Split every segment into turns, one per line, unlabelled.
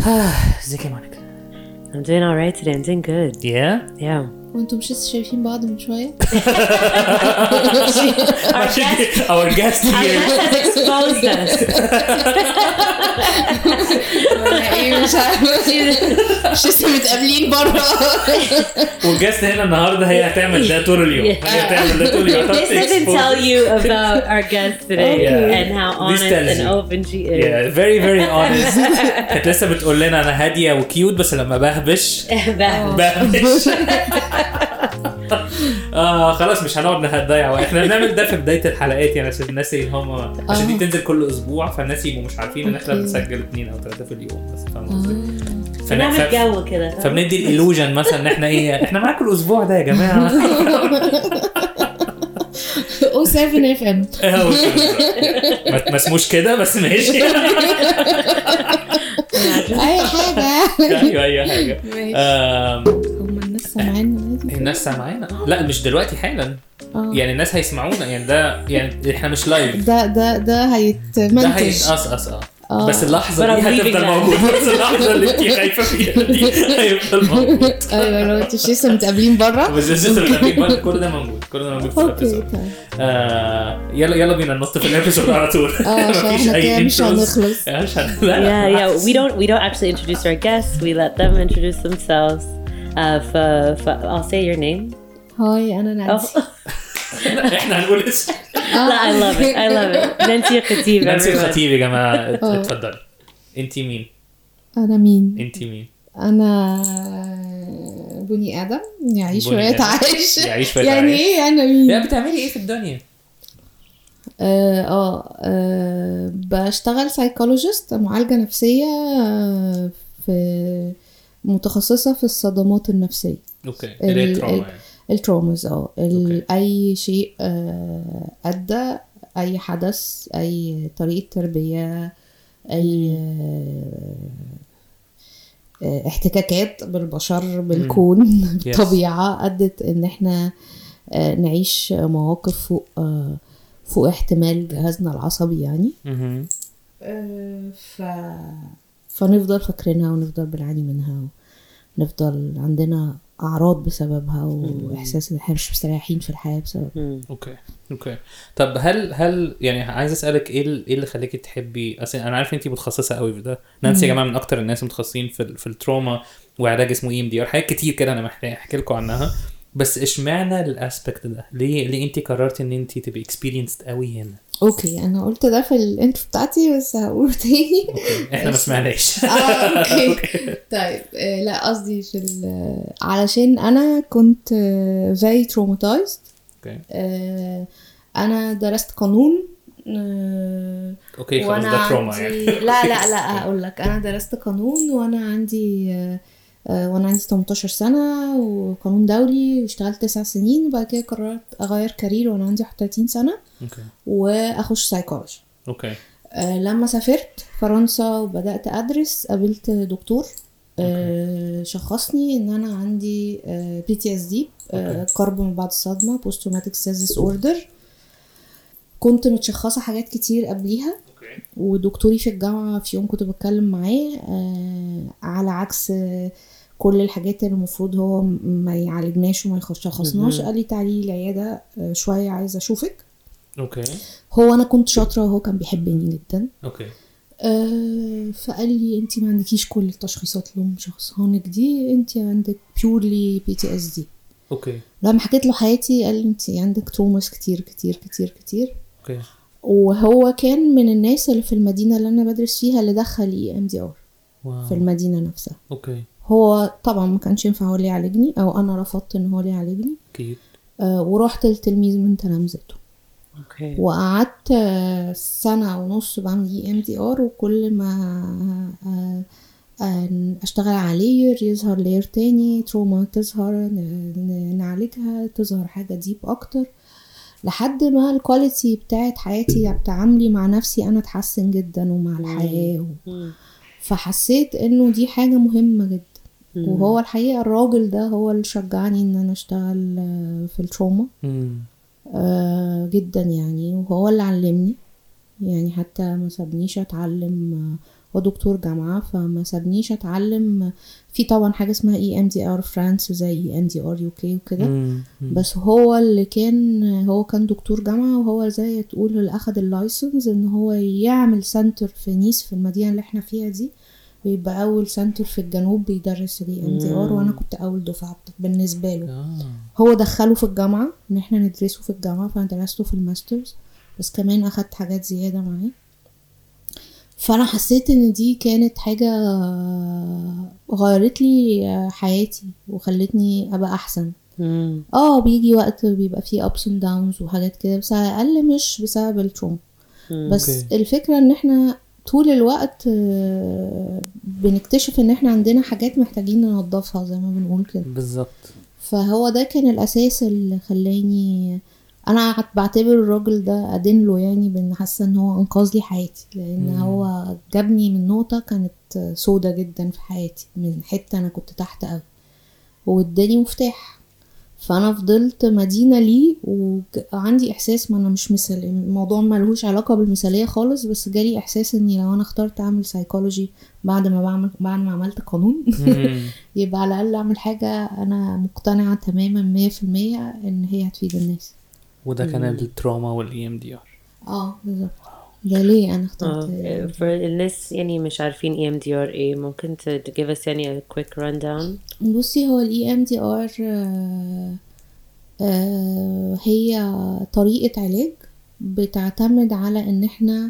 ازيك يا مونيكا
I'm doing all right today. I'm doing good.
يا
Yeah.
وانتم مش لسه شايفين بعض من شويه
Our guest,
our guest
our
here
guest has exposed us.
ولا ايه مش عارفه مش لسه متقابلين بره
والجست هنا النهارده هي هتعمل ده طول اليوم
Yeah.
هي هتعمل ده طول اليوم
This doesn't tell you about our guest today
Yeah.
and how
This
honest
tells
and
you.
open she is.
Yeah, very very honest كانت لسه بتقول لنا انا هاديه وكيوت بس لما بهبش
That-
بهبش اه خلاص مش هنقعد نضيع وقت احنا بنعمل ده في بدايه الحلقات يعني عشان الناس اللي هم عشان دي
آه.
بتنزل كل اسبوع فالناس يبقوا مش عارفين ان احنا
أوكي.
بنسجل اثنين او ثلاثه في اليوم بس فاهم قصدي؟ فن-
بنعمل
ف-
جو كده
فبندي الالوجن مثلا ان احنا ايه احنا معاكم الاسبوع ده يا جماعه
او 7 اف ام
إيه هو كده. ما ما اسموش كده بس ماشي
اي حاجه
ايوه اي حاجه
ماشي.
آم،
هم الناس سامعيننا عادي
الناس سامعانا لا مش دلوقتي حالا
اه
يعني الناس هيسمعونا يعني ده يعني احنا مش لايف
ده ده ده
ده
هيتمنتج
هيتقصقص اه
آه.
بس اللحظه
But
دي
I'm leaving
هتفضل
that.
موجوده بس اللحظه اللي انت خايفه فيها دي هيفضل موجود
ايوه لو انتوا مش لسه متقابلين بره
بس لسه بتعمل بالك كل ده موجود كل ده موجود في
اوكي
الابيسود
طيب
آه يلا يلا بينا ننط في الابيسود على طول
اه عشان
مفيش
احنا كده
اي
مش
intros.
هنخلص
مش هن- لا، لا،
Yeah, yeah.
بالعكس.
We don't we don't actually introduce our guests. We let them introduce themselves. Uh, for, for, I'll say your name.
هاي انا
Oh,
نانسي
احنا هنقول اسم
I love it. I love it. Nancy Khatib.
نانسي
everyone.
الخطيب يا جماعه ات-
آه.
اتفضلي انت مين؟
انا مين
انت مين؟
انا بني ادم يعيش
بني آدم.
ويتعايش
يعيش
يعني
ويتعايش.
ايه انا مين
يا بتعملي ايه في الدنيا؟
اه آه، آه، بشتغل سايكولوجيست معالجة نفسية آه، في متخصصة في الصدمات النفسية
اوكي
ال-
اللي هي
ال-
تروما يعني
الترومز اه ال-
أوكي.
اي شيء آه، ادى اي حدث اي طريقة تربية اي آه، آه، احتكاكات بالبشر بالكون
Yes.
بالطبيعة ادت ان احنا آه، نعيش مواقف فوق آه، فوق احتمال جهازنا العصبي يعني
مهم.
ف... فنفضل فاكرينها ونفضل بنعاني منها ونفضل عندنا أعراض بسببها وإحساس إن إحنا مش مستريحين في الحياة بسبب
Hmm.
اوكي اوكي طب هل هل يعني عايز اسالك ايه ال- ايه اللي خليكي تحبي اصل انا عارف انت متخصصه قوي في ده نانسي يا جماعه من اكتر الناس المتخصصين في ال- في التروما وعلاج اسمه اي ام دي ار حاجات كتير كده انا محتاج احكي لكم عنها بس اشمعنى الاسبكت ده ليه ليه انت قررتي ان انت تبقي اكسبيرينسد قوي هنا
أوكي أنا قلت ده في الانترو بتاعتي بس هقوله تاني
اوكي احنا ما سمعناش
اه اوكي طيب آه، لا قصدي في ال- علشان انا كنت very traumatized
اوكي
آه، انا درست قانون آه،
اوكي خلاص
وانا
ده تروما
عندي
يعني
لا لا لا هقول لك انا درست قانون وانا عندي آه، آه، وانا عندي 18 سنه وقانون دولي واشتغلت تسع سنين وبعد كده قررت اغير كارير وانا عندي 31 سنه
اوكي
واخش سايكولوجي
اوكي
آه، لما سافرت فرنسا وبدات ادرس قابلت دكتور آه، شخصني ان انا عندي بي تي اس دي
أوكي.
قرب من بعد الصدمه بوست تروماتيك ستريس اوردر كنت متشخصه حاجات كتير قبليها
اوكي
ودكتوري في الجامعة في يوم كنت بتكلم معاه آه على عكس آه، كل الحاجات اللي المفروض هو م- ما يعالجناش وما يشخصناش
مهم.
قال لي تعالي العيادة آه، شوية عايزة أشوفك
اوكي
هو أنا كنت شاطرة وهو كان بيحبني جدا
اوكي
آه فقال لي انت ما عندكيش كل التشخيصات اللي هم مشخصهانك دي انت عندك بيورلي بي تي اس دي
اوكي
لما حكيت له حياتي قال لي انت عندك تروماس كتير كتير كتير كتير
اوكي
وهو كان من الناس اللي في المدينة اللي أنا بدرس فيها اللي دخل اي ام دي ار
واو
في المدينة نفسها
اوكي
هو طبعا ما كانش ينفع هو اللي يعالجني او انا رفضت ان هو اللي يعالجني
اكيد
آه ورحت لتلميذ من تلامذته
Okay.
وقعدت آه سنة ونص بعمل اي ام دي ار وكل ما آه آه اشتغل على لير يظهر لير تاني تروما تظهر ن- ن- نعالجها تظهر حاجة ديب اكتر لحد ما الكواليتي بتاعت حياتي تعاملي مع نفسي انا اتحسن جدا ومع الحياة و...
Hmm.
فحسيت انه دي حاجة مهمة جدا
Hmm.
وهو الحقيقة الراجل ده هو اللي شجعني ان انا اشتغل آه، في التروما
مم.
آه، جدا يعني وهو اللي علمني يعني حتى ما سابنيش اتعلم هو دكتور جامعة فما سابنيش اتعلم في طبعا حاجة اسمها اي ام دي ار فرانس زي اي ام دي ار يو كي وكده
مم. مم.
بس هو اللي كان هو كان دكتور جامعة وهو زي تقول اللي أخد اللايسنس إن هو يعمل سنتر في نيس في المدينة اللي احنا فيها دي ويبقى أول سنتر في الجنوب بيدرس ال ام دي ار وأنا كنت أول دفعة بالنسبة له
آه.
هو دخله في الجامعة إن احنا ندرسه في الجامعة فأنا درسته في الماسترز بس كمان أخدت حاجات زيادة معاه فأنا حسيت إن دي كانت حاجة غيرت لي حياتي وخلتني أبقى أحسن
Mm.
اه بيجي وقت بيبقى فيه ups and downs وحاجات كده بس على الأقل مش بسبب التروما بس
أوكي.
الفكرة ان احنا طول الوقت آه، بنكتشف ان احنا عندنا حاجات محتاجين ننضفها زي ما بنقول كده
بالظبط
فهو ده كان الاساس اللي خلاني انا قعدت بعتبر الراجل ده ادين له يعني بان حاسه ان هو انقذ لي حياتي لان
مم.
هو جابني من نقطه كانت سودة جدا في حياتي من حته انا كنت تحت قوي واداني مفتاح فانا فضلت مدينه ليه وعندي احساس ما انا مش مثالي الموضوع ملهوش علاقه بالمثاليه خالص بس جالي احساس اني لو انا اخترت اعمل سايكولوجي بعد ما بعمل بعد ما عملت قانون
مم.
يبقى على الاقل اعمل حاجه انا مقتنعه تماما مية في المية ان هي هتفيد الناس
وده كان التروما والاي ام دي ار
اه بالظبط ده ليه انا اخترت
اه for الناس يعني مش عارفين EMDR ايه ممكن ت to give us يعني a quick rundown
بصي هو الاي ام دي ار هي طريقة علاج بتعتمد على ان احنا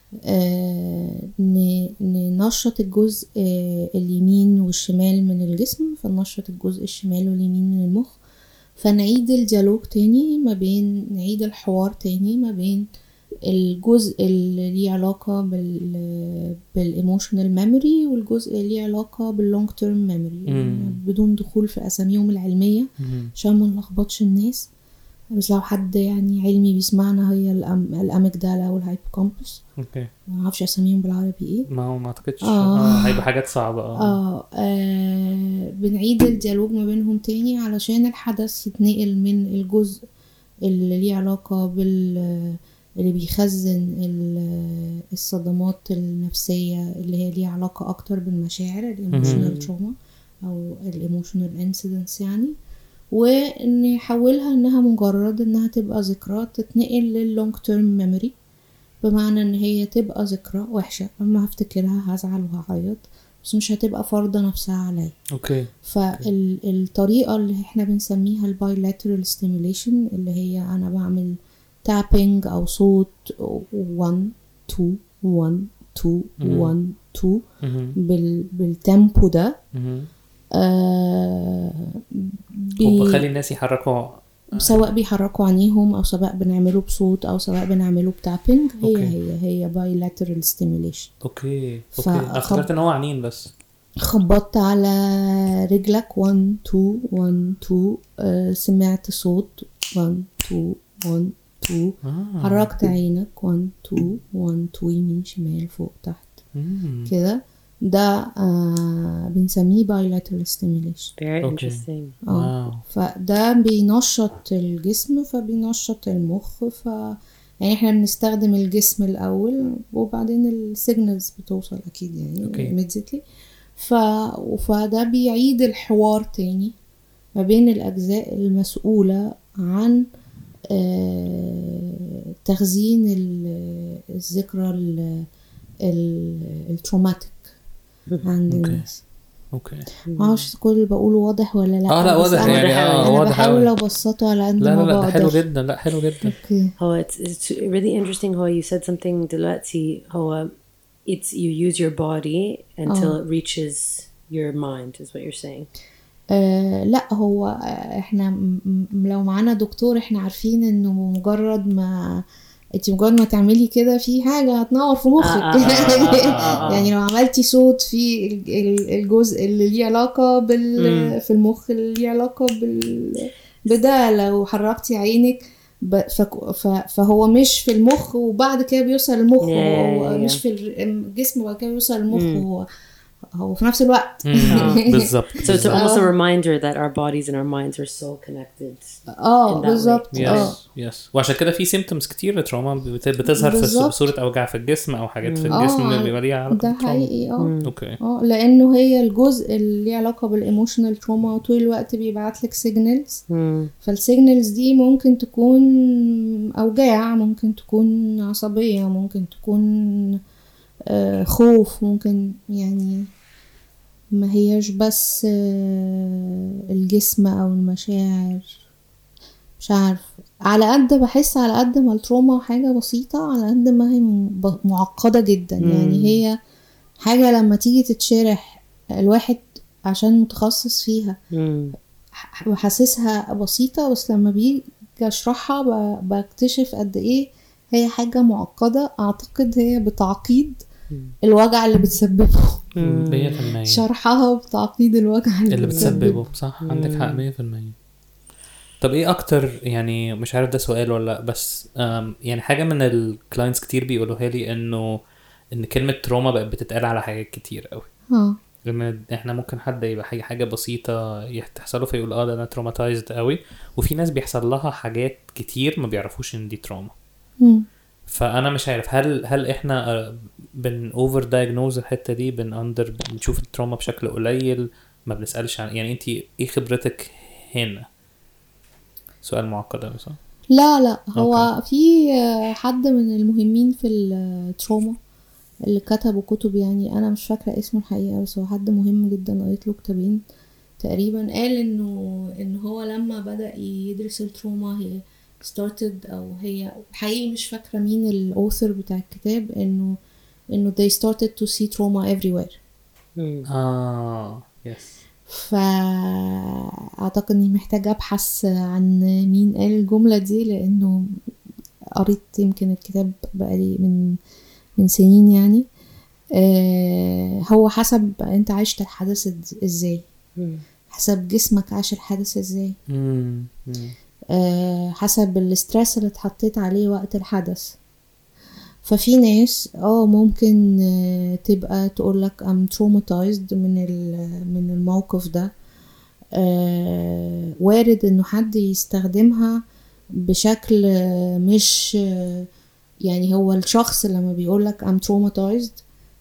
آه، ن- ننشط الجزء آه، اليمين والشمال من الجسم فننشط الجزء الشمال واليمين من المخ فنعيد الديالوج تاني ما بين نعيد الحوار تاني ما بين الجزء اللي ليه علاقة بال بالايموشنال ميموري والجزء اللي ليه علاقة باللونج تيرم ميموري
مم.
بدون دخول في اساميهم العلمية
مم.
عشان ما نلخبطش الناس بس لو حد يعني علمي بيسمعنا هي الأم... الاميجدالا والهايبوكامبس
اوكي
ما اعرفش اساميهم بالعربي ايه
ما هو ما اعتقدش
آه.
اه هيبقى حاجات صعبه اه
آه, اه بنعيد الديالوج ما بينهم تاني علشان الحدث يتنقل من الجزء اللي ليه علاقة بال اللي بيخزن ال- الصدمات النفسية اللي هي ليها علاقة أكتر بالمشاعر
مم.
الايموشنال تروما أو الايموشنال انسيدنس يعني وإن يحولها إنها مجرد إنها تبقى ذكرى تتنقل لللونج تيرم ميموري بمعنى إن هي تبقى ذكرى وحشة لما هفتكرها هزعل وهعيط بس مش هتبقى فرضة نفسها عليا
اوكي
فالطريقة اللي احنا بنسميها البايلاترال ستيميوليشن اللي هي انا بعمل تابينج او صوت 1 2 1 2
مم.
1 2
مهم.
بال بالتيمبو ده
مهم.
آه بي
وبخلي الناس يحركوا
سواء بيحركوا عينيهم او سواء بنعمله بصوت او سواء بنعمله بتابينج هي
أوكي.
هي هي بايلاترال ستيميوليشن
اوكي
ف-
اوكي انا افتكرت ان هو عنين بس
خبطت على رجلك 1 2 1 2 آه، سمعت صوت 1 2 1 2
آه.
حركت عينك 1 2 1 2 يمين شمال فوق تحت
مم.
كده ده آه بنسميه bilateral stimulation
very
Okay.
interesting
اه
واو
فده بينشط الجسم فبينشط المخ ف يعني احنا بنستخدم الجسم الاول وبعدين السيجنالز بتوصل اكيد يعني
أوكي.
immediately ف... فده بيعيد الحوار تاني ما بين الاجزاء المسؤوله عن آه، تخزين ال- الذكرى ال- ال- التروماتيك عند
أوكي.
الناس
اوكي
معرفش كل اللي بقوله واضح ولا لا
اه لا
بس
واضح
أنا
يعني
واضح أوي.
اه
انا
واضح
بحاول
أوي.
ابسطه على قد
لا
ما
لا لا ده حلو
بقدر
جدا لا حلو جدا
اوكي
هو it's, it's really interesting هو you said something دلوقتي هو it's you use your body until
آه.
it reaches your mind is what you're saying
آه لا هو آه، احنا م- م- لو معانا دكتور احنا عارفين انه مجرد ما انت مجرد ما تعملي كده في حاجة هتنور في مخك
آه، آه، آه، آه، آه، آه.
يعني لو عملتي صوت في ال- ال- الجزء اللي ليه علاقة بال
مم.
في المخ اللي ليه علاقة بال بده لو حركتي عينك ب- فك- ف- فهو مش في المخ وبعد كده بيوصل المخ
Yeah,
هو
yeah,
مش
yeah.
في الر- الجسم وبعد كده بيوصل المخ
مم.
هو هو في نفس الوقت
مم. بالظبط
So it's
بالظبط.
almost a reminder that our bodies and our minds are so connected.
اه
in that way.
بالظبط اه
يس يس وعشان كده في سيمتومز كتير للتروما بت- بتظهر في
بالظبط.
صورة اوجاع في الجسم او حاجات في
آه،
الجسم بيبقى ليها علاقه
ده
بالتروما.
حقيقي اه
اوكي
اه لانه هي الجزء اللي ليه علاقه بالايموشنال تروما وطول الوقت بيبعت لك سيجنالز
Mm.
فالسيجنالز دي ممكن تكون اوجاع ممكن تكون عصبيه ممكن تكون آه، خوف ممكن يعني ما هياش بس آه، الجسم او المشاعر مش عارف على قد بحس على قد ما التروما حاجة بسيطة على قد ما هي م- ب- معقدة جدا
مم.
يعني هي حاجة لما تيجي تتشرح الواحد عشان متخصص فيها
Mm.
ح- بحسسها بسيطة بس لما بيجي أشرحها ب- بكتشف قد إيه هي حاجة معقدة أعتقد هي بتعقيد الوجع اللي بتسببه
100%
شرحها بتعقيد الوجع اللي,
اللي بتسببه صح عندك حق 100% طب ايه اكتر يعني مش عارف ده سؤال ولا لا بس أم، يعني حاجه من الكلاينتس كتير بيقولوها لي انه ان كلمه تروما بقت بتتقال على حاجات كتير قوي
اه
ان احنا ممكن حد يبقى حاجه حاجه بسيطه يح- تحصل له فيقول اه ده انا تروماتايزد قوي وفي ناس بيحصل لها حاجات كتير ما بيعرفوش ان دي تروما
مم.
فانا مش عارف هل هل احنا آه، بن اوفر دايجنوز الحته دي بن اندر بنشوف التروما بشكل قليل ما بنسالش عن يعني انت ايه خبرتك هنا سؤال معقد قوي صح
لا لا هو في آه، حد من المهمين في التروما اللي كتبوا كتب يعني انا مش فاكره اسمه الحقيقه بس هو حد مهم جدا قريت له كتابين تقريبا قال انه ان هو لما بدا يدرس التروما هي started او هي حقيقي مش فاكره مين الاوثر بتاع الكتاب انه انه they started to see trauma everywhere
Mm.
اه يس
فأعتقد إني محتاجة أبحث عن مين قال الجملة دي لأنه قريت يمكن الكتاب بقالي من من سنين يعني آه، هو حسب أنت عشت الحدث إز- إزاي
Mm.
حسب جسمك عاش الحدث إزاي
مم. مم.
آه، حسب الاسترس اللي اتحطيت عليه وقت الحدث ففي ناس اه ممكن آه، تبقى تقولك I'm traumatized من ال- من الموقف ده آه، وارد انه حد يستخدمها بشكل آه، مش آه، يعني هو الشخص لما بيقولك I'm traumatized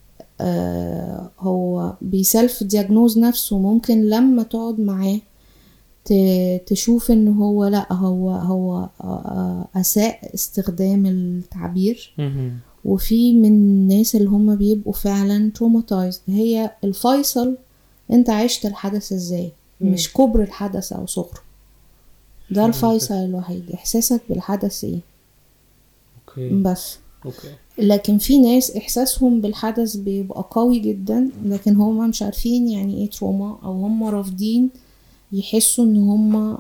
آه، هو بيسلف دياجنوز نفسه ممكن لما تقعد معاه ت- تشوف ان هو لا هو هو آه، اساء استخدام التعبير
مم.
وفي من الناس اللي هم بيبقوا فعلا traumatized هي الفيصل انت عشت الحدث ازاي مش كبر الحدث او صغره ده الفيصل الوحيد احساسك بالحدث ايه
اوكي
بس
اوكي
لكن في ناس احساسهم بالحدث بيبقى قوي جدا لكن هم مش عارفين يعني ايه تروما او هم رافضين يحسوا ان هم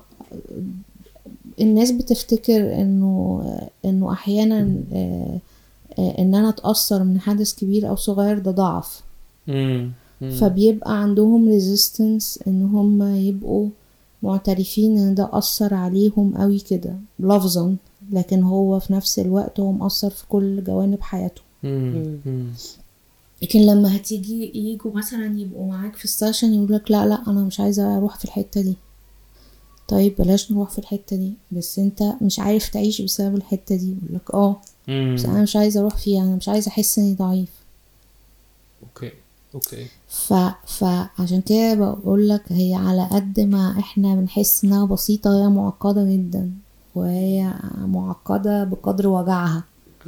الناس بتفتكر انه انه احيانا آه، آه، ان انا اتاثر من حدث كبير او صغير ده ضعف
مم. مم.
فبيبقى عندهم ريزيستنس ان هم يبقوا معترفين ان ده اثر عليهم قوي كده لفظا لكن هو في نفس الوقت هو مأثر في كل جوانب حياته
مم. مم.
لكن لما هتيجي يجوا مثلا يبقوا معاك في السيشن يقول لك لا لا انا مش عايزه اروح في الحته دي طيب بلاش نروح في الحته دي بس انت مش عارف تعيش بسبب الحته دي يقول لك اه
مم.
بس انا مش عايزه اروح فيها انا مش عايزه احس اني ضعيف
اوكي اوكي
ف... فعشان كده بقول لك هي على قد ما احنا بنحس انها بسيطة هي معقدة جدا وهي معقدة بقدر وجعها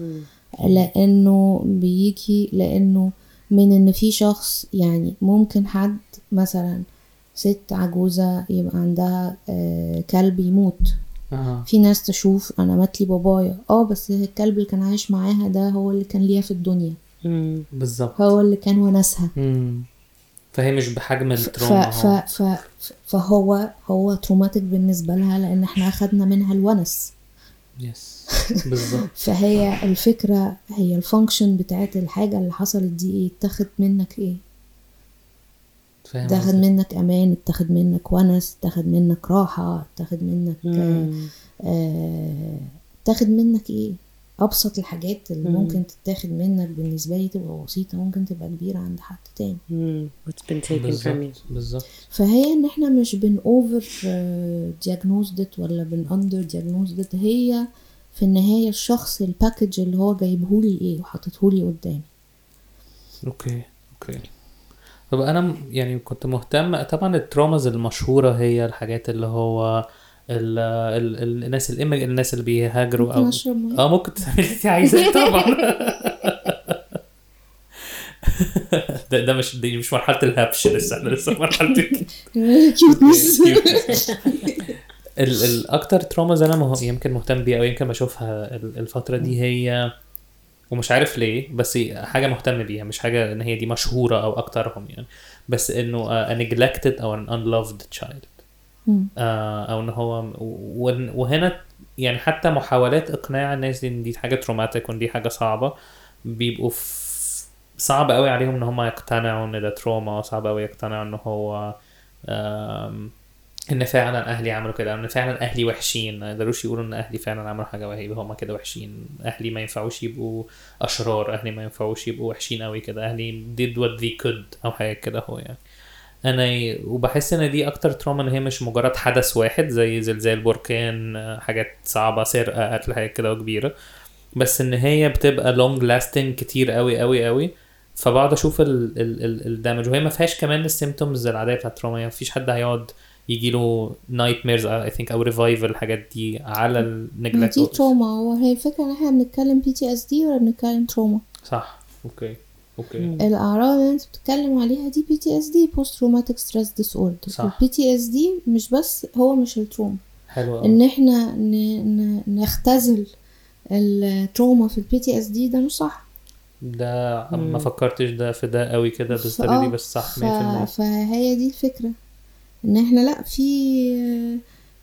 لانه بيجي لانه من ان في شخص يعني ممكن حد مثلا ست عجوزة يبقى عندها آه، كلب يموت
اها
في ناس تشوف انا مات لي بابايا اه بس الكلب اللي كان عايش معاها ده هو اللي كان ليها في الدنيا
Mm.
بالظبط
هو اللي كان وناسها
مم. فهي مش بحجم
ف
التروما
ف
هو.
ف فهو هو تروماتيك بالنسبة لها لأن احنا أخدنا منها الونس
يس بالظبط
فهي الفكرة هي الفانكشن بتاعت الحاجة اللي حصلت دي ايه اتاخد منك ايه
فاهم
اتاخد
قصدك.
منك أمان اتاخد منك ونس اتاخد منك راحة اتاخد منك آه،
Mm.
آه، اتاخد منك ايه ابسط الحاجات اللي
مم.
ممكن تتاخد منك بالنسبه لي تبقى بسيطه ممكن تبقى كبيره عند حد تاني
Mm, what's been taken from you.
بالظبط بالظبط
فهي ان احنا مش بن اوفر دياجنوزدت ولا بن اندر دياجنوزدت هي في النهايه الشخص الباكج اللي هو جايبهولي ايه وحاططهولي قدامي
اوكي اوكي طب انا م- يعني كنت مهتم طبعا التروماز المشهوره هي الحاجات اللي هو ال ال ال الناس الإيمج الناس اللي بيهاجروا
ممكن
او
اشرب ميه
اه ممكن تعملي اللي انت عايزاه طبعا ده ده مش دي مش مرحله الهبش لسه احنا لسه في مرحله ال-
كيوتنس
ال- الاكتر تروماز انا مه... يمكن مهتم بيها او يمكن بشوفها ال- الفتره دي هي ومش عارف ليه بس حاجه مهتم بيها مش حاجه ان هي دي مشهوره او اكترهم يعني بس انه uh, a neglected او an unloved child
مم.
آه او ان هو وهن- وهنا يعني حتى محاولات اقناع الناس دي ان دي حاجه تروماتيك وان دي حاجه صعبه بيبقوا في صعب قوي عليهم ان هم يقتنعوا ان ده تروما صعب قوي يقتنعوا ان هو آم، ان فعلا اهلي عملوا كده او ان فعلا اهلي وحشين ما يقدروش يقولوا ان اهلي فعلا عملوا حاجه وهي هم كده وحشين اهلي ما ينفعوش يبقوا اشرار اهلي ما ينفعوش يبقوا وحشين قوي كده اهلي did what they could او حاجه كده هو يعني انا ي- وبحس ان دي اكتر تروما ان هي مش مجرد حدث واحد زي زلزال بركان آه، حاجات صعبه سرقه قتل حاجات كده وكبيره بس ان هي بتبقى لونج لاستنج كتير قوي قوي قوي فبقعد اشوف الدامج وهي ما فيهاش كمان السيمتومز العاديه بتاعت التروما يعني مفيش حد هيقعد يجي له نايت ميرز اي ثينك او ريفايفل الحاجات دي على
ما
النجلكت
دي تروما هو هي الفكره ان احنا بنتكلم بي تي اس دي ولا بنتكلم تروما
صح اوكي اوكي
مم.
الاعراض اللي انت بتتكلم عليها دي بي تي اس دي بوست تروماتيك ستريس ديس اوردر
صح.
البي تي اس دي مش بس هو مش التروما
حلو قوي
ان احنا ن... ن... نختزل التروما في البي تي اس دي ده مش صح
ده ما
مم.
فكرتش ده في ده قوي كده بس
فآه،
دي بس صح 100%
ف... فهي دي الفكرة ان احنا لا في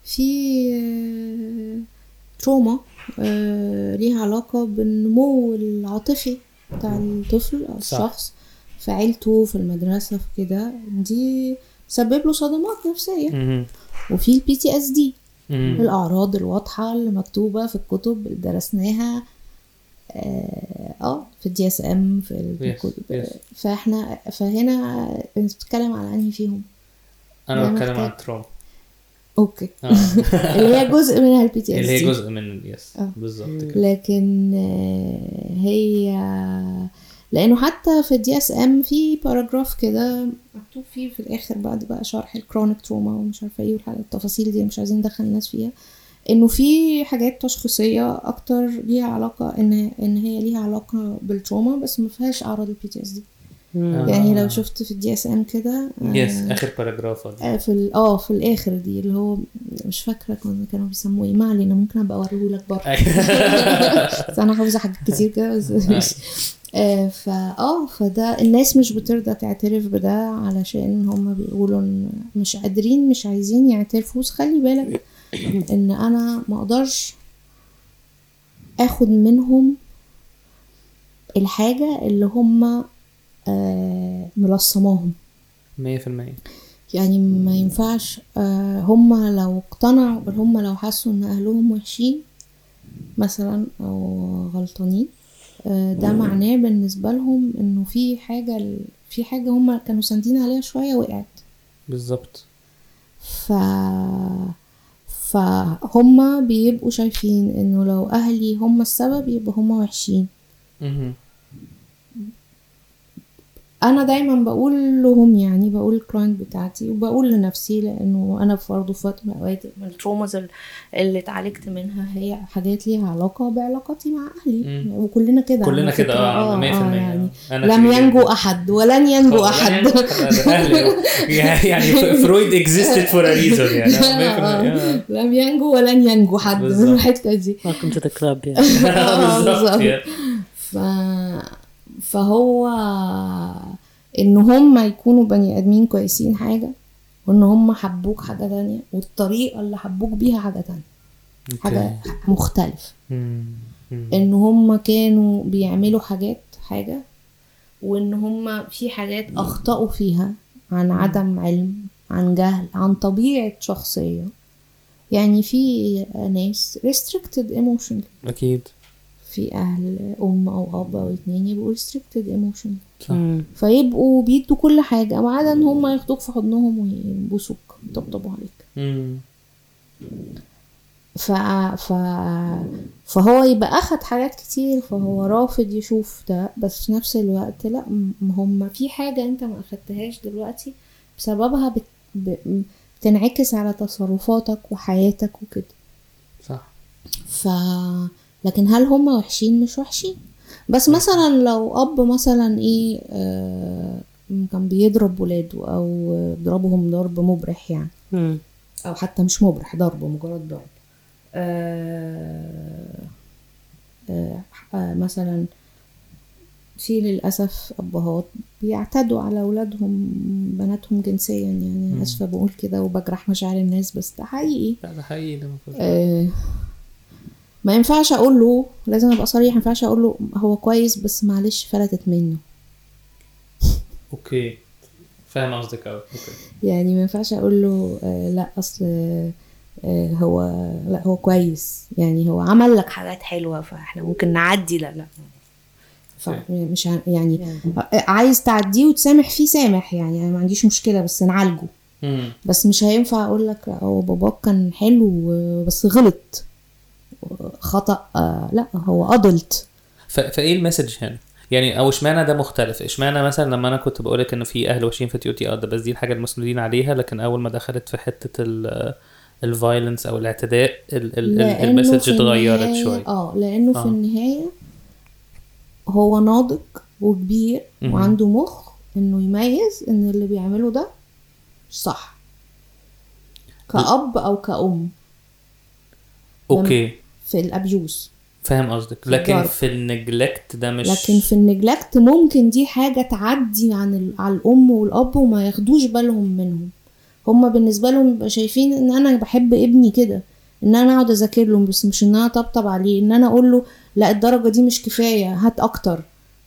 في تروما آه، ليها علاقة بالنمو العاطفي بتاع الطفل او
صح.
الشخص في عيلته في المدرسة في كده دي سبب له صدمات نفسية
مهم.
وفي البي تي اس دي
مهم.
الأعراض الواضحة اللي مكتوبة في الكتب اللي درسناها اه آه، في الدي اس ام في ال-
Yes,
الكتب
yes.
فاحنا فهنا انت بتتكلم على انهي فيهم
انا
ده
بتكلم عن
محتاج-
التروما
اوكي
آه.
اللي هي جزء منها البي تي اس
اللي هي جزء من يس
آه.
بالظبط كده
لكن آه، هي لانه حتى في الدي اس ام في باراجراف كده مكتوب فيه في الاخر بعد بقى شرح الكرونيك تروما ومش عارفه ايه والحاجات التفاصيل دي مش عايزين ندخل الناس فيها انه في حاجات تشخيصيه اكتر ليها علاقه ان ان هي ليها علاقه بالتروما بس ما فيهاش اعراض البي تي اس دي
Mm.
آه.
يعني لو شفت في الدي اس ام كده آه،
يس اخر باراجراف دي
آه، في ال- اه في الاخر دي اللي هو مش فاكره كانوا كانوا بيسموه ايه ما علينا ممكن ابقى اوريهولك بره بس انا حافظه حاجات كتير كده بس مش آه، فا اه فده الناس مش بترضى تعترف بده علشان هم بيقولوا ان مش قادرين مش عايزين يعترفوا بس خلي بالك ان انا ما اقدرش اخد منهم الحاجه اللي هم آه ملصماهم
100%
يعني ما ينفعش آه هم لو اقتنعوا هم لو حسوا ان اهلهم وحشين مثلا او غلطانين آه ده معناه بالنسبة لهم انه في حاجة في حاجة هم كانوا ساندين عليها شوية وقعت
بالظبط
ف فهم بيبقوا شايفين انه لو اهلي هم السبب يبقى هم وحشين
مهم.
انا دايما بقول لهم يعني بقول الكلاينت بتاعتي وبقول لنفسي لانه انا برضه في وقت من الاوقات من التروماز ال- اللي اتعالجت منها هي حاجات ليها علاقه بعلاقتي مع اهلي
مم.
وكلنا كده على
كلنا كده
فكرة.
اه 100%
يعني
أنا
لم
في-
ينجو احد ولن ينجو احد
اهلي يعني فرويد existed for a reason يعني آه، 100%
لم ينجو ولن ينجو حد من
بالظبط.
الحته دي
Welcome to the club. Yeah.
آه،
بالظبط
بالظبط.
يعني.
ف... فهو ان هم يكونوا بني ادمين كويسين حاجه وان هم حبوك حاجه تانية والطريقه اللي حبوك بيها حاجه تانية حاجه مختلفه
مم. مم.
ان هم كانوا بيعملوا حاجات حاجه وان هم في حاجات اخطاوا فيها عن عدم علم عن جهل عن طبيعه شخصيه يعني في ناس restricted emotionally
اكيد
في اهل ام او اب او اتنين يبقوا restricted emotion
صح
فيبقوا بيدوا كل حاجة ما عدا ان هم ياخدوك في حضنهم ويبوسوك يطبطبوا عليك
مم.
ف... ف... فهو يبقى اخد حاجات كتير فهو رافض يشوف ده بس في نفس الوقت لا م- هم في حاجة انت ما اخدتهاش دلوقتي بسببها بت... ب... بتنعكس على تصرفاتك وحياتك وكده
صح
ف لكن هل هم وحشين مش وحشين بس مثلا لو اب مثلا ايه آه كان بيضرب ولاده او بيضربهم ضرب مبرح يعني
مم.
او حتى مش مبرح ضرب مجرد ضرب آه آه آه مثلا في للأسف أبهات بيعتدوا على أولادهم بناتهم جنسيا يعني أسفة بقول كده وبجرح مشاعر الناس بس ده حقيقي
لا ده حقيقي ده المفروض.
آه، ما ينفعش اقول له لازم ابقى صريح ما ينفعش اقول له هو كويس بس معلش فلتت منه
اوكي فاهم قصدك قوي اوكي
يعني ما ينفعش اقول له آه لا اصل آه هو لا هو كويس يعني هو عمل لك حاجات حلوه فاحنا ممكن نعدي لا لا فمش ع- يعني آه، عايز تعديه وتسامح فيه سامح يعني انا ما عنديش مشكله بس نعالجه
مم.
بس مش هينفع اقول لك لا هو باباك كان حلو آه، بس غلط خطأ آه لا هو ادلت
ف... فايه المسج هنا؟ يعني او اشمعنى ده مختلف؟ اشمعنى مثلا لما انا كنت بقولك ان في اهل وحشين في تيوتي اه ده بس دي الحاجه المسنودين عليها لكن اول ما دخلت في حته ال الفايلنس او الاعتداء ال- ال- ال- المسج اتغيرت شويه
اه لانه
آه.
في النهايه هو ناضج وكبير
مهم.
وعنده مخ انه يميز ان اللي بيعمله ده مش صح كأب او كأم
اوكي
في الابيوز
فاهم قصدك
في
لكن
الضرب.
في النجلكت ده مش
لكن في النجلكت ممكن دي حاجة تعدي عن ال- على الأم والأب وما ياخدوش بالهم منهم هما بالنسبة لهم بيبقى شايفين إن أنا بحب ابني كده إن أنا أقعد أذاكر له بس مش إن أنا أطبطب عليه إن أنا أقول له لا الدرجة دي مش كفاية هات أكتر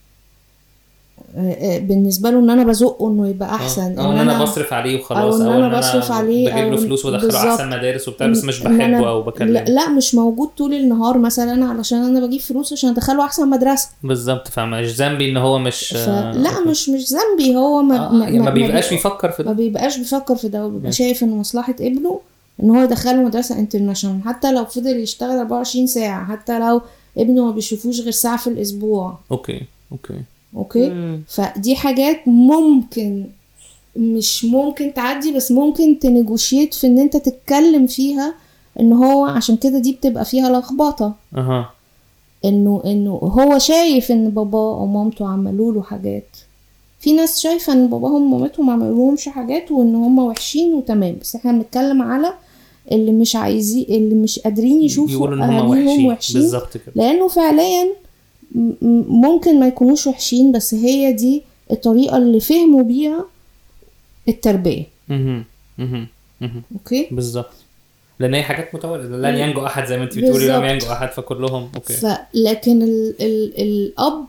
آه، آه، بالنسبة له إن أنا بزقه إنه يبقى أحسن
او ان انا بصرف عليه وخلاص
أو إن أنا بصرف عليه
بجيب له
أو-
فلوس وادخله
بالظبط.
احسن مدارس وبتاع بس مش
إن أنا-
بحبه او بكلمه
لا, لا مش موجود طول النهار مثلا علشان أنا بجيب فلوس عشان أدخله أحسن مدرسة
بالظبط فمش ذنبي ان هو مش
فلا مش مش ذنبي هو ما
آه يعني ما بيبقاش
بي-
بيفكر في
ما
ده
بيبقاش بيفكر في ده وبيبقى شايف ان مصلحة ابنه ان هو يدخله مدرسة انترناشونال حتى لو فضل يشتغل 24 ساعة حتى لو ابنه ما بيشوفوش غير ساعة في الاسبوع
اوكي اوكي
اوكي
مم.
فدي حاجات ممكن مش ممكن تعدي بس ممكن تنيجوشيت في ان انت تتكلم فيها ان هو عشان كده دي بتبقى فيها لخبطة
اها
انه انه هو شايف ان باباه او مامته عملوا له حاجات في ناس شايفه ان باباهم ومامتهم ما عملولهمش حاجات وان هم وحشين وتمام بس احنا بنتكلم على اللي مش عايزين اللي مش قادرين يشوفوا
يقولوا ان هم
اهاليهم
وحشين
وحشين
بالظبط كده
لانه فعليا م- م- ممكن ما يكونوش وحشين بس هي دي الطريقه اللي فهموا بيها التربيه
مهم. مهم. مهم.
اوكي
بالظبط لان هي حاجات متوالده لن ينجو احد زي ما انت بتقولي لم
بالظبط.
ينجو احد فكلهم اوكي
ف... لكن ال... ال... الاب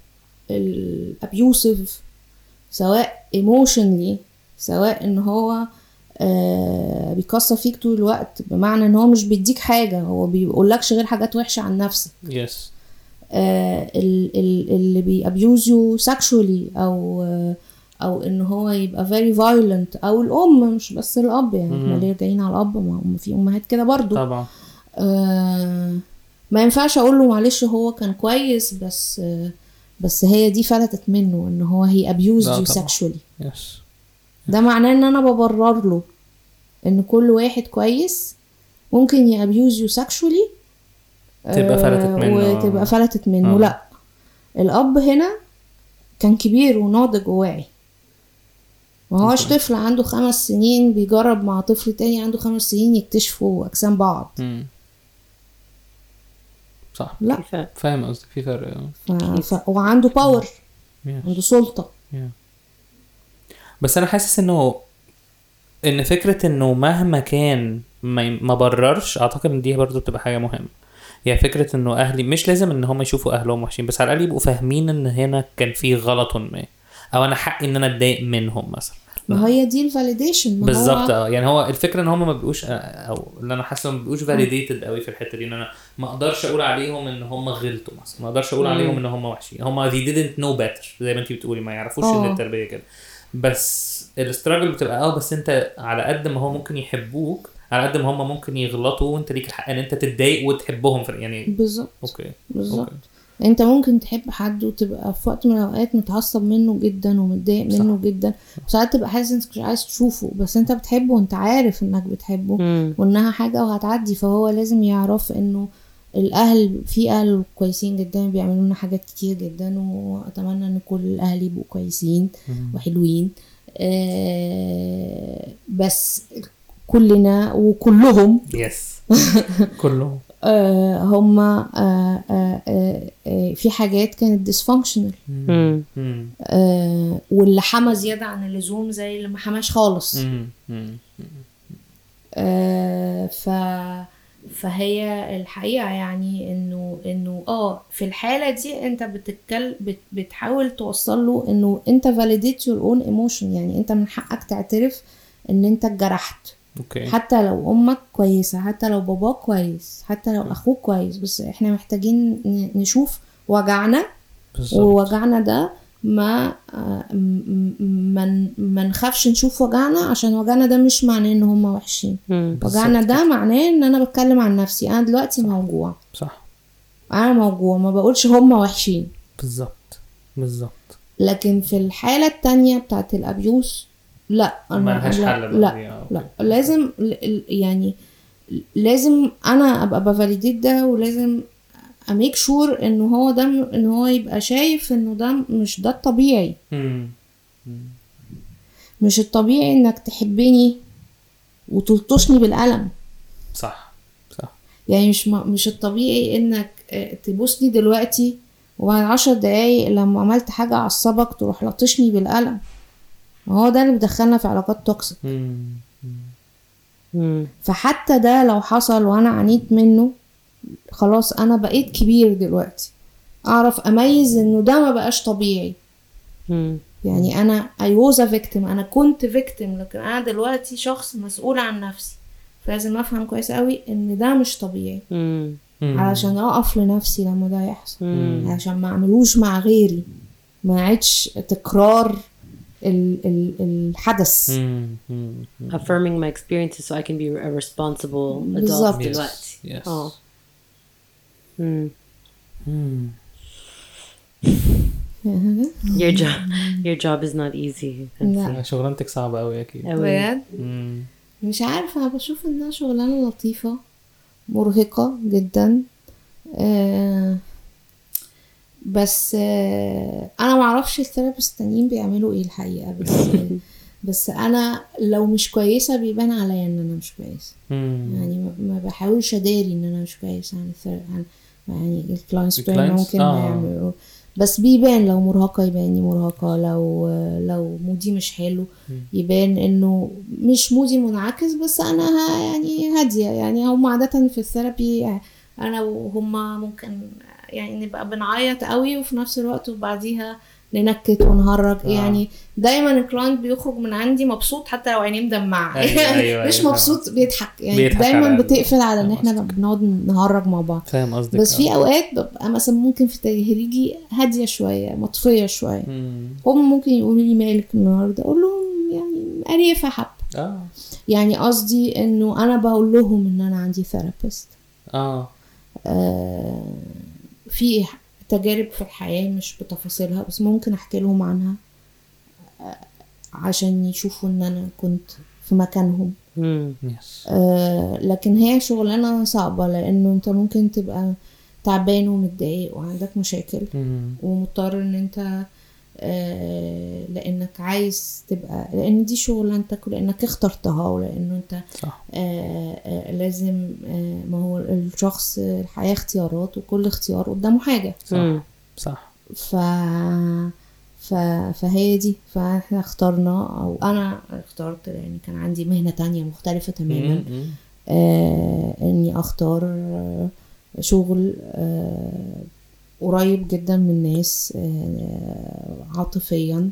الابيوسيف سواء ايموشنلي سواء ان هو آه بيكسر فيك طول الوقت بمعنى ان هو مش بيديك حاجه هو بيقولكش غير حاجات وحشه عن نفسك
يس
آه ال... ال... اللي بيابيوز يو سكشوالي او آه او ان هو يبقى very violent او الام مش بس الاب يعني احنا
مم.
ليه جايين على الاب ما هم في امهات كده برضو
طبعا
آه ما ينفعش اقول له معلش هو كان كويس بس آه بس هي دي فلتت منه ان هو هي abused
لا
you
طبعا.
sexually
يس
ده معناه ان انا ببرر له ان كل واحد كويس ممكن ي abuse you sexually
تبقى فلتت منه.
وتبقى فلتت منه
آه.
لا الاب هنا كان كبير وناضج وواعي ما هوش
أوكي.
طفل عنده خمس سنين بيجرب مع طفل تاني عنده خمس سنين يكتشفوا اجسام بعض
مم. صح
لا
كيف-
فاهم قصدك في فرق آه.
ف... ف... وعنده باور
Yes.
عنده سلطة
بس انا حاسس انه ان فكره انه مهما كان ما, ي- ما بررش اعتقد ان دي برضو بتبقى حاجه مهمه يعني فكره انه اهلي مش لازم ان هم يشوفوا اهلهم وحشين بس على الاقل يبقوا فاهمين ان هنا كان في غلط ما او انا حقي ان انا اتضايق منهم مثلا
ما هي دي الفاليديشن ما
بالظبط
هو
اه يعني هو الفكره ان هم ما بيبقوش او اللي انا حاسه ما بيبقوش فاليديتد قوي في الحته دي ان انا ما اقدرش اقول عليهم ان هم غلطوا مثلا ما اقدرش اقول
مم.
عليهم ان هم وحشين هم they didn't know better زي ما انت بتقولي ما يعرفوش
اه.
ان التربيه كده بس الاستراجل بتبقى اه بس انت على قد ما هو ممكن يحبوك على قد ما هم ممكن يغلطوا وانت ليك الحق ان انت تتضايق وتحبهم في يعني
بالظبط
اوكي
بالظبط
اوكي
انت ممكن تحب حد وتبقى في وقت من الاوقات متعصب منه جدا ومتضايق
صح.
منه جدا وساعات تبقى حاسس انك مش عايز تشوفه بس انت بتحبه وانت عارف انك بتحبه
مم.
وانها حاجه وهتعدي فهو لازم يعرف انه الاهل في اهل كويسين جدا بيعملوا لنا حاجات كتير جدا واتمنى ان كل الاهل يبقوا كويسين وحلوين آه بس كلنا وكلهم
يس كلهم
آه هم آه آه آه آه في حاجات كانت dysfunctional
مم.
مم.
آه واللي حمى زيادة عن اللزوم زي اللي ما حماش خالص
مم. مم.
آه ف فهي الحقيقة يعني انه انه اه في الحالة دي انت بتتكل بت بتحاول توصل له انه انت validate your own emotion يعني انت من حقك تعترف ان انت اتجرحت
اوكي
حتى لو امك كويسة حتى لو باباك كويس حتى لو اخوك كويس بس احنا محتاجين ن- نشوف وجعنا
بالظبط
ووجعنا ده ما آه، م- م- ما ن- ما نخافش نشوف وجعنا عشان وجعنا ده مش معناه ان هم وحشين
مم.
بالظبط
وجعنا ده
كده.
معناه ان انا بتكلم عن نفسي انا دلوقتي موجوع
صح
انا موجوع ما بقولش هم وحشين
بالظبط بالظبط
لكن في الحالة التانية بتاعت الابيوس لا انا
ملهاش
لا
حل بقى
لا,
دي، آه،
لا
أوكي.
لازم ل- ل- يعني لازم انا ابقى بفاليديت ده ولازم اميك شور ان هو ده م- ان هو يبقى شايف انه ده مش ده الطبيعي
مم.
مش الطبيعي انك تحبني وتلطشني بالقلم
صح صح
يعني مش ما مش الطبيعي انك آه، تبوسني دلوقتي وبعد عشر دقايق لما عملت حاجة عصبك تروح لطشني بالقلم ما هو ده اللي بيدخلنا في علاقات توكسيك
مم.
مم.
فحتى ده لو حصل وانا عانيت منه خلاص انا بقيت كبير دلوقتي اعرف اميز انه ده ما بقاش طبيعي
مم.
يعني انا I was a victim انا كنت victim لكن انا دلوقتي شخص مسؤول عن نفسي فلازم افهم كويس قوي ان ده مش طبيعي
مم.
مم.
علشان اقف لنفسي لما ده يحصل
مم.
عشان ما اعملوش مع غيري ما عادش تكرار ال ال الحدث
مم. مم.
affirming my experiences so I can be a responsible adult
بالظبط.
Yes.
دلوقتي
Yes.
اه مم.
مم.
your job your job is not easy
لا.
شغلانتك صعبة أوي أكيد
أوي.
بجد
مم.
مش عارفة أنا بشوف انها شغلانة لطيفة مرهقة جدا آه بس آه انا معرفش الثيرابيست التانيين بيعملوا ايه الحقيقة بس بس انا لو مش كويسة بيبان عليا ان انا مش كويسة
مم.
يعني ما- ما بحاولش اداري ان انا مش كويسة عن الثير- عن يعني الكلاينتس بتوعي
الكلاينتس؟
ممكن
آه.
ما يعملوا بس بيبان لو مرهقة يبان اني مرهقة لو لو مودي مش حلو يبان انه مش مودي منعكس بس انا ها- يعني هادية يعني هم عادة في الثيرابي انا وهم ممكن يعني نبقى بنعيط قوي وفي نفس الوقت وبعديها ننكت ونهرج
آه.
يعني دايما الكلاينت بيخرج من عندي مبسوط حتى لو عينيه مدمعه
أيوة،
يعني
أيوة،
مش
أيوة،
مبسوط بيضحك يعني
بيضحك
دايما
على ال-
بتقفل على ان
فاهم
احنا
قصدك.
بنقعد نهرج مع بعض
فاهم قصدك
بس في
آه.
اوقات ببقى مثلا ممكن في تهريجي هاديه شويه مطفيه شويه
مم.
هم ممكن يقولوا لي مالك النهارده اقول لهم يعني قريفه حب
اه
يعني قصدي انه انا بقول لهم ان انا عندي ثيرابيست
اه
آه في تجارب في الحياه مش بتفاصيلها بس ممكن احكي لهم عنها آه عشان يشوفوا ان انا كنت في مكانهم
مم.
يس
آه لكن هي شغلانه صعبه لانه انت ممكن تبقى تعبان ومتضايق وعندك مشاكل
مم.
ومضطر ان انت آه لانك عايز تبقى لان دي شغلانتك ولانك اخترتها ولانه انت
صح
آه آه لازم آه ما هو الشخص الحياة اختيارات وكل اختيار قدامه حاجة
مم.
صح صح
ف ف... فهي دي فاحنا اخترنا او انا اخترت لان كان عندي مهنة تانية مختلفة تماما
مم.
آه اني اختار آه شغل آه قريب جدا من الناس آه عاطفيا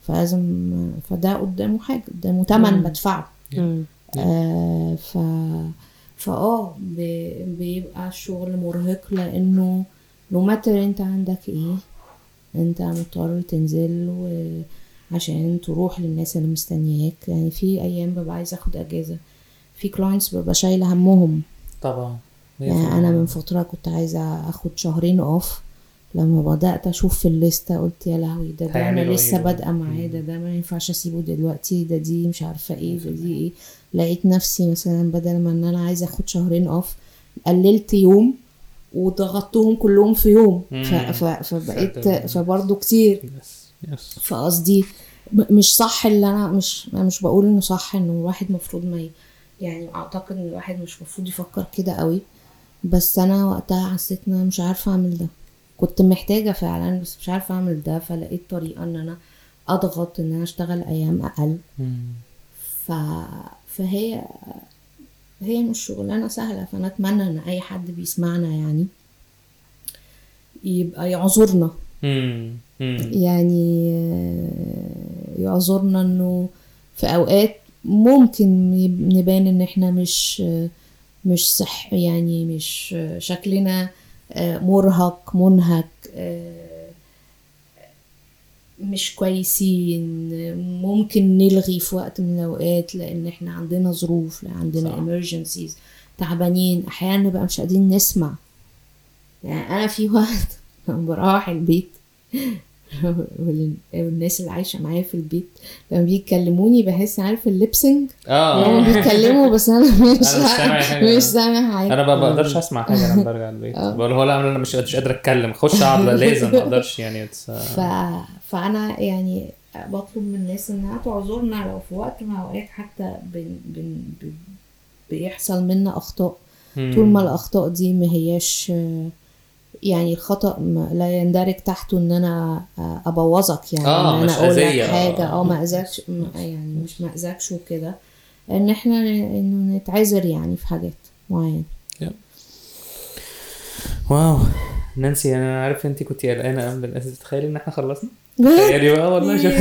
فلازم فده قدامه حاجه قدامه تمن بدفعه
Mm.
آه ف فاه ب- بيبقى الشغل مرهق لانه لو ماتر انت عندك ايه انت مضطر تنزل و- عشان تروح للناس اللي مستنياك يعني في ايام ببقى عايزه اخد اجازه في كلاينتس ببقى شايله همهم
طبعا
يعني انا من فتره كنت عايزه اخد شهرين اوف لما بدات اشوف في الليسته قلت يا لهوي ده, ده انا
هيعملوا
لسه
إيه؟
بادئه معاه ده ده ما ينفعش اسيبه دلوقتي ده دي مش عارفه ايه ده دي ايه لقيت نفسي مثلا بدل ما ان انا عايزه اخد شهرين اوف قللت يوم وضغطتهم كلهم في يوم ف
مم.
ف فبقيت
فده-
فبرضه كتير
يس يس
فقصدي م- مش صح اللي انا مش انا مش بقول انه صح انه الواحد المفروض ما ي- يعني اعتقد ان الواحد مش المفروض يفكر كده قوي بس انا وقتها حسيت ان انا مش عارفه اعمل ده كنت محتاجه فعلا بس مش عارفه اعمل ده فلقيت طريقه ان انا اضغط ان انا اشتغل ايام اقل
مم.
ف... فهي هي مش شغلانه سهله فانا اتمنى ان اي حد بيسمعنا يعني يبقى يعذرنا
مم. مم.
يعني آه، يعذرنا انه في اوقات ممكن يب- نبان ان احنا مش آه، مش صح يعني مش آه، شكلنا آه، مرهق منهك آه، مش كويسين ممكن نلغي في وقت من الاوقات لان احنا عندنا ظروف لا عندنا
صح.
emergencies تعبانين احيانا نبقى مش قادرين نسمع يعني انا في وقت لما بروح البيت وال- والناس اللي عايشه معايا في البيت لما بيكلموني بحس عارف الليبسنج
اه
هم بيتكلموا بس انا مش
مش سامع حاجة.
مش سامع حاجه
انا ما بقدرش اسمع حاجه لما برجع البيت بقول هو لا انا مش مش قادر اتكلم خش اقعد لازم ما اقدرش يعني it's,
ف...
uh,
فانا يعني بطلب من الناس انها تعذرنا لو في وقت من الاوقات حتى بن... بن... بن... بيحصل منا اخطاء
مم.
طول ما الاخطاء دي ما هياش يعني الخطا ما- لا يندرج تحته ان انا ابوظك يعني
آه،
ان
مش
انا اقول لك
أذية، آه.
حاجه اه ما اذاكش ما- يعني مش ما اذاكش وكده ان احنا انه نتعذر يعني في حاجات معينه
واو نانسي انا عارف انت كنت قلقانه قبل الاساس تخيلي ان احنا خلصنا تخيلي بقى والله شوف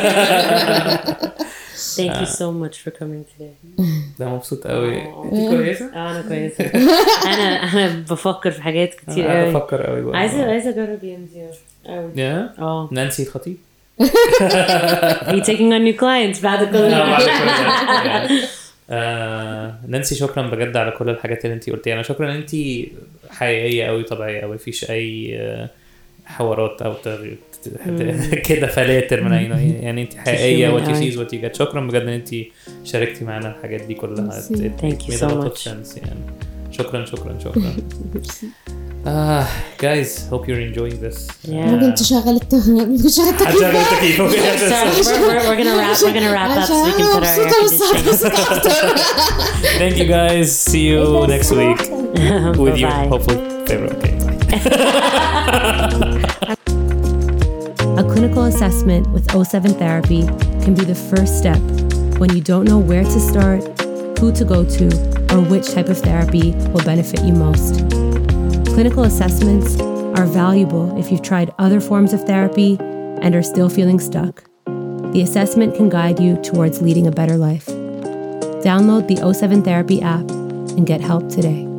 Thank you so much for coming today.
ده مبسوط قوي
آه.
انت كويسه؟
اه انا كويسه انا انا بفكر في حاجات كتير
انا
قوي
بفكر قوي بقى
عايزه عايزه اجرب ام دي قوي
يا
اه
نانسي الخطيب
Are you taking on new clients بعد كل
لا، بعد كل ده. يعني. آه، نانسي شكرا بجد على كل الحاجات اللي انت قلتيها انا شكرا ان انت حقيقيه قوي طبيعيه قوي مفيش اي آه، حوارات او تغ- كده فلاتر من اي نوع يعني انت حقيقيه
human
وات يو
قوي.
سيز وات يو جت شكرا بجد ان انت شاركتي معانا الحاجات دي كلها
Merci.
It- it
Thank you
made a
so
lot of
much.
sense يعني شكرا شكرا شكرا آه guys hope you're enjoying this
ممكن تشغل الت... ممكن تشغل
هتشغل
التكييف
التكييف
Sorry, we're, we're, we're gonna wrap. We're gonna wrap up so we can put our air conditioning.
Thank you guys. See you next week with your
Bye-bye.
hopefully favorite. Okay, bye.
A clinical assessment with O7 therapy can be the first step when you don't know where to start, who to go to, or which type of therapy will benefit you most. Clinical assessments are valuable if you've tried other forms of therapy and are still feeling stuck. The assessment can guide you towards leading a better life. Download the O7 Therapy app and get help today.